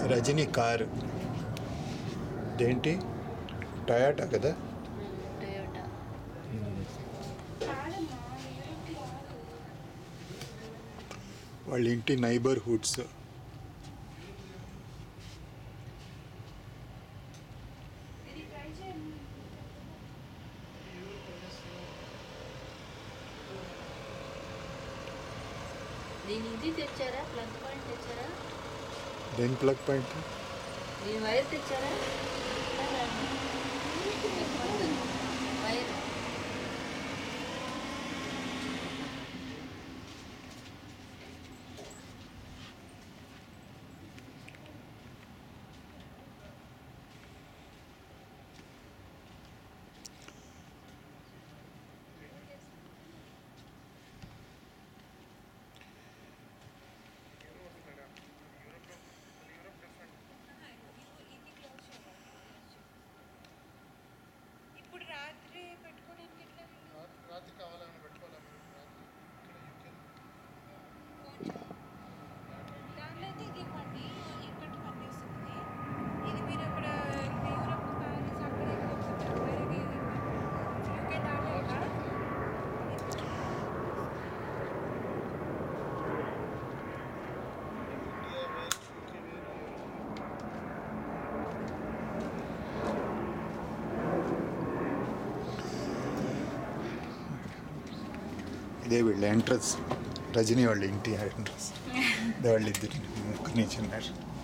Rajani car దేంటి టయాటా కదా Toyota వాళ్ళ ఇంటి నైబర్హుడ్స్ దీని ఇది తెచ్చారా ప్లగ్ పాయింట్ తెచ్చారా దేని ప్లగ్ పాయింట్ దీని వైర్ తెచ్చారా వైర్ ఇప్పుడు రాత్రి పెట్టుకోవడానికి ఎట్లా రాత్రి కావాలని పెట్టుకోవాలి ఇక్కడ కొంచెం దాంట్లో అయితే ఇది ఇవ్వండి ఇక్కడ పనిచేస్తుంది ఇది మీరు అక్కడ యూరోప్ ప్యారిస్ అక్కడ ఇక్కడ ఒకసారి వేరే యూకే దాటాక ఇదే వీళ్ళ ఎంట్రన్స్ రజనీ వాళ్ళ ఇంటి ఎంట్రన్స్ వాళ్ళిద్దరు ఒక్క నుంచి ఉన్నారు